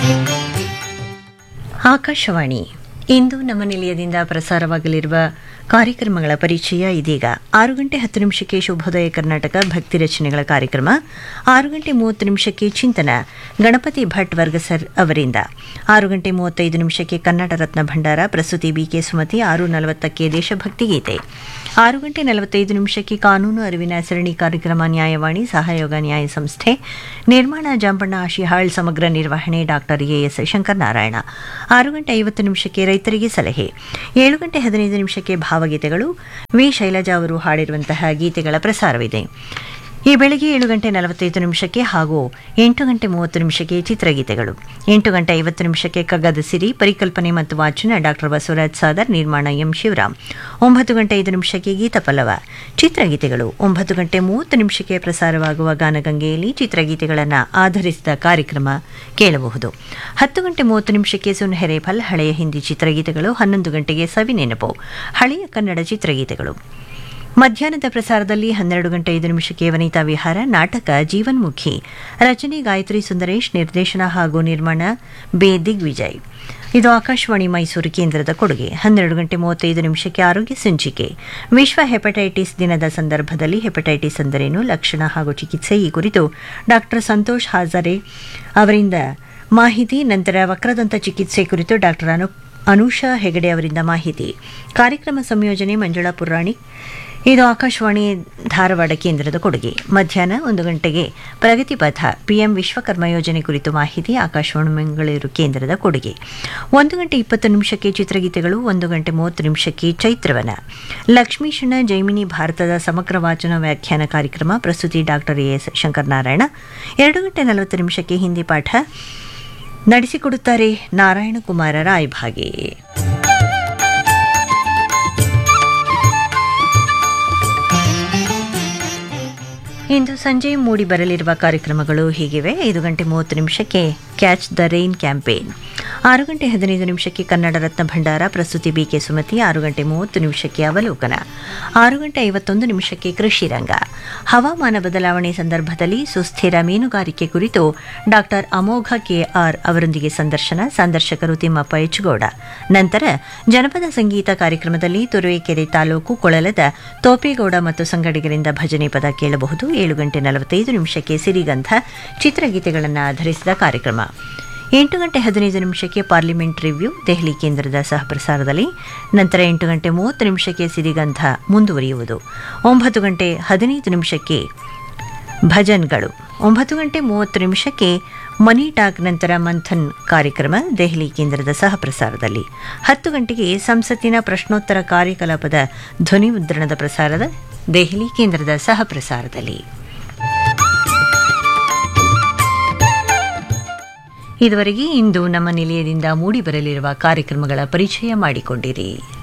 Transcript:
ಆಕಾಶವಾಣಿ ಇಂದು ನಮ್ಮ ನಿಲಯದಿಂದ ಪ್ರಸಾರವಾಗಲಿರುವ ಕಾರ್ಯಕ್ರಮಗಳ ಪರಿಚಯ ಇದೀಗ ಆರು ಗಂಟೆ ಹತ್ತು ನಿಮಿಷಕ್ಕೆ ಶುಭೋದಯ ಕರ್ನಾಟಕ ಭಕ್ತಿ ರಚನೆಗಳ ಕಾರ್ಯಕ್ರಮ ಆರು ಗಂಟೆ ಮೂವತ್ತು ನಿಮಿಷಕ್ಕೆ ಚಿಂತನ ಗಣಪತಿ ಭಟ್ ವರ್ಗಸರ್ ಅವರಿಂದ ಆರು ಗಂಟೆ ಮೂವತ್ತೈದು ನಿಮಿಷಕ್ಕೆ ಕನ್ನಡ ರತ್ನ ಭಂಡಾರ ಪ್ರಸ್ತುತಿ ಬಿಕೆ ಸುಮತಿ ಆರು ನಲವತ್ತಕ್ಕೆ ದೇಶಭಕ್ತಿ ಗೀತೆ ಆರು ಗಂಟೆ ನಲವತ್ತೈದು ನಿಮಿಷಕ್ಕೆ ಕಾನೂನು ಅರಿವಿನ ಸರಣಿ ಕಾರ್ಯಕ್ರಮ ನ್ಯಾಯವಾಣಿ ಸಹಯೋಗ ನ್ಯಾಯ ಸಂಸ್ಥೆ ನಿರ್ಮಾಣ ಜಾಂಬಣ್ಣ ಆಶಿಹಾಳ್ ಸಮಗ್ರ ನಿರ್ವಹಣೆ ಡಾಕ್ಟರ್ ಎಎಸ್ ಶಂಕರನಾರಾಯಣ ಆರು ಗಂಟೆ ಐವತ್ತು ನಿಮಿಷಕ್ಕೆ ರೈತರಿಗೆ ಸಲಹೆ ಏಳು ಗಂಟೆ ಹದಿನೈದು ನಿಮಿಷಕ್ಕೆ ಭಾವಗೀತೆಗಳು ವಿ ಶೈಲಜಾ ಅವರು ಹಾಡಿರುವಂತಹ ಗೀತೆಗಳ ಪ್ರಸಾರವಿದೆ ಈ ಬೆಳಗ್ಗೆ ಏಳು ಗಂಟೆ ನಲವತ್ತೈದು ನಿಮಿಷಕ್ಕೆ ಹಾಗೂ ಎಂಟು ಗಂಟೆ ಮೂವತ್ತು ನಿಮಿಷಕ್ಕೆ ಚಿತ್ರಗೀತೆಗಳು ಎಂಟು ಗಂಟೆ ಐವತ್ತು ನಿಮಿಷಕ್ಕೆ ಕಗ್ಗದ ಸಿರಿ ಪರಿಕಲ್ಪನೆ ಮತ್ತು ವಾಚನ ಡಾಕ್ಟರ್ ಬಸವರಾಜ್ ಸಾದರ್ ನಿರ್ಮಾಣ ಎಂ ಶಿವರಾಮ್ ಒಂಬತ್ತು ಗಂಟೆ ಐದು ನಿಮಿಷಕ್ಕೆ ಗೀತ ಪಲ್ಲವ ಚಿತ್ರಗೀತೆಗಳು ಒಂಬತ್ತು ಗಂಟೆ ಮೂವತ್ತು ನಿಮಿಷಕ್ಕೆ ಪ್ರಸಾರವಾಗುವ ಗಾನಗಂಗೆಯಲ್ಲಿ ಚಿತ್ರಗೀತೆಗಳನ್ನು ಆಧರಿಸಿದ ಕಾರ್ಯಕ್ರಮ ಕೇಳಬಹುದು ಹತ್ತು ಗಂಟೆ ಮೂವತ್ತು ನಿಮಿಷಕ್ಕೆ ಸುನ್ಹೆರೆ ಫಲ್ ಹಳೆಯ ಹಿಂದಿ ಚಿತ್ರಗೀತೆಗಳು ಹನ್ನೊಂದು ಗಂಟೆಗೆ ಸವಿ ನೆನಪು ಹಳೆಯ ಕನ್ನಡ ಚಿತ್ರಗೀತೆಗಳು ಮಧ್ಯಾಹ್ನದ ಪ್ರಸಾರದಲ್ಲಿ ಹನ್ನೆರಡು ಗಂಟೆ ಐದು ನಿಮಿಷಕ್ಕೆ ವನಿತಾ ವಿಹಾರ ನಾಟಕ ಜೀವನ್ಮುಖಿ ರಚನೆ ಗಾಯತ್ರಿ ಸುಂದರೇಶ್ ನಿರ್ದೇಶನ ಹಾಗೂ ನಿರ್ಮಾಣ ಬೆ ದಿಗ್ವಿಜಯ್ ಇದು ಆಕಾಶವಾಣಿ ಮೈಸೂರು ಕೇಂದ್ರದ ಕೊಡುಗೆ ಹನ್ನೆರಡು ಗಂಟೆ ಮೂವತ್ತೈದು ನಿಮಿಷಕ್ಕೆ ಆರೋಗ್ಯ ಸಂಚಿಕೆ ವಿಶ್ವ ಹೆಪಟೈಟಿಸ್ ದಿನದ ಸಂದರ್ಭದಲ್ಲಿ ಹೆಪಟೈಟಿಸ್ ಅಂದರೇನು ಲಕ್ಷಣ ಹಾಗೂ ಚಿಕಿತ್ಸೆ ಈ ಕುರಿತು ಡಾಕ್ಟರ್ ಸಂತೋಷ್ ಹಾಜರೆ ಅವರಿಂದ ಮಾಹಿತಿ ನಂತರ ವಕ್ರದಂತ ಚಿಕಿತ್ಸೆ ಕುರಿತು ಡಾಕ್ಟರ್ ಅನು ಅನುಷಾ ಹೆಗಡೆ ಅವರಿಂದ ಮಾಹಿತಿ ಕಾರ್ಯಕ್ರಮ ಸಂಯೋಜನೆ ಮಂಜುಳಾ ಪುರಾಣಿಕ್ ಇದು ಆಕಾಶವಾಣಿ ಧಾರವಾಡ ಕೇಂದ್ರದ ಕೊಡುಗೆ ಮಧ್ಯಾಹ್ನ ಒಂದು ಗಂಟೆಗೆ ಪ್ರಗತಿ ಪಥ ಪಿಎಂ ವಿಶ್ವಕರ್ಮ ಯೋಜನೆ ಕುರಿತು ಮಾಹಿತಿ ಆಕಾಶವಾಣಿ ಮಂಗಳೂರು ಕೇಂದ್ರದ ಕೊಡುಗೆ ಒಂದು ಗಂಟೆ ಇಪ್ಪತ್ತು ನಿಮಿಷಕ್ಕೆ ಚಿತ್ರಗೀತೆಗಳು ಒಂದು ಗಂಟೆ ಮೂವತ್ತು ನಿಮಿಷಕ್ಕೆ ಚೈತ್ರವನ ಲಕ್ಷ್ಮೀಶನ ಜೈಮಿನಿ ಭಾರತದ ಸಮಗ್ರ ವಾಚನ ವ್ಯಾಖ್ಯಾನ ಕಾರ್ಯಕ್ರಮ ಪ್ರಸ್ತುತಿ ಡಾಕ್ಟರ್ ಎಎಸ್ ಶಂಕರನಾರಾಯಣ ಎರಡು ಗಂಟೆ ನಲವತ್ತು ನಿಮಿಷಕ್ಕೆ ಹಿಂದಿ ಪಾಠ ನಡೆಸಿಕೊಡುತ್ತಾರೆ ನಾರಾಯಣಕುಮಾರ ರಾಯಭಾಗೆ ಇಂದು ಸಂಜೆ ಮೂಡಿ ಬರಲಿರುವ ಕಾರ್ಯಕ್ರಮಗಳು ಹೀಗಿವೆ ಐದು ಗಂಟೆ ಮೂವತ್ತು ನಿಮಿಷಕ್ಕೆ ಕ್ಯಾಚ್ ದ ರೈನ್ ಕ್ಯಾಂಪೇನ್ ಆರು ಗಂಟೆ ಹದಿನೈದು ನಿಮಿಷಕ್ಕೆ ಕನ್ನಡ ರತ್ನ ಭಂಡಾರ ಪ್ರಸ್ತುತಿ ಬಿಕೆ ಸುಮತಿ ಆರು ಗಂಟೆ ಮೂವತ್ತು ನಿಮಿಷಕ್ಕೆ ಅವಲೋಕನ ಆರು ಗಂಟೆ ಐವತ್ತೊಂದು ನಿಮಿಷಕ್ಕೆ ಕೃಷಿ ರಂಗ ಹವಾಮಾನ ಬದಲಾವಣೆ ಸಂದರ್ಭದಲ್ಲಿ ಸುಸ್ಥಿರ ಮೀನುಗಾರಿಕೆ ಕುರಿತು ಡಾಕ್ಟರ್ ಅಮೋಘ ಕೆಆರ್ ಅವರೊಂದಿಗೆ ಸಂದರ್ಶನ ಸಂದರ್ಶಕರು ತಿಮ್ಮಪ್ಪ ಎಚ್ಚುಗೌಡ ನಂತರ ಜನಪದ ಸಂಗೀತ ಕಾರ್ಯಕ್ರಮದಲ್ಲಿ ತುರುವೇಕೆರೆ ತಾಲೂಕು ಕೊಳಲದ ತೋಪೇಗೌಡ ಮತ್ತು ಸಂಗಡಿಗರಿಂದ ಭಜನೆ ಪದ ಕೇಳಬಹುದು ಏಳು ಗಂಟೆ ನಲವತ್ತೈದು ನಿಮಿಷಕ್ಕೆ ಸಿರಿಗಂಧ ಚಿತ್ರಗೀತೆಗಳನ್ನು ಆಧರಿಸಿದ ಕಾರ್ಯಕ್ರಮ ಎಂಟು ಗಂಟೆ ಹದಿನೈದು ನಿಮಿಷಕ್ಕೆ ಪಾರ್ಲಿಮೆಂಟ್ ರಿವ್ಯೂ ದೆಹಲಿ ಕೇಂದ್ರದ ಸಹಪ್ರಸಾರದಲ್ಲಿ ನಂತರ ಎಂಟು ಗಂಟೆ ಮೂವತ್ತು ನಿಮಿಷಕ್ಕೆ ಸಿರಿಗಂಧ ಮುಂದುವರಿಯುವುದು ಒಂಬತ್ತು ಗಂಟೆ ಹದಿನೈದು ನಿಮಿಷಕ್ಕೆ ಭಜನ್ಗಳು ಒಂಬತ್ತು ಗಂಟೆ ಮೂವತ್ತು ನಿಮಿಷಕ್ಕೆ ಮನಿ ಟಾಕ್ ನಂತರ ಮಂಥನ್ ಕಾರ್ಯಕ್ರಮ ದೆಹಲಿ ಕೇಂದ್ರದ ಸಹಪ್ರಸಾರದಲ್ಲಿ ಹತ್ತು ಗಂಟೆಗೆ ಸಂಸತ್ತಿನ ಪ್ರಶ್ನೋತ್ತರ ಕಾರ್ಯಕಲಾಪದ ಧ್ವನಿ ಮುದ್ರಣದ ಪ್ರಸಾರದ ದೆಹಲಿ ಕೇಂದ್ರದ ಸಹಪ್ರಸಾರದಲ್ಲಿ ಇದುವರೆಗೆ ಇಂದು ನಮ್ಮ ನಿಲಯದಿಂದ ಮೂಡಿಬರಲಿರುವ ಕಾರ್ಯಕ್ರಮಗಳ ಪರಿಚಯ ಮಾಡಿಕೊಂಡಿರಿ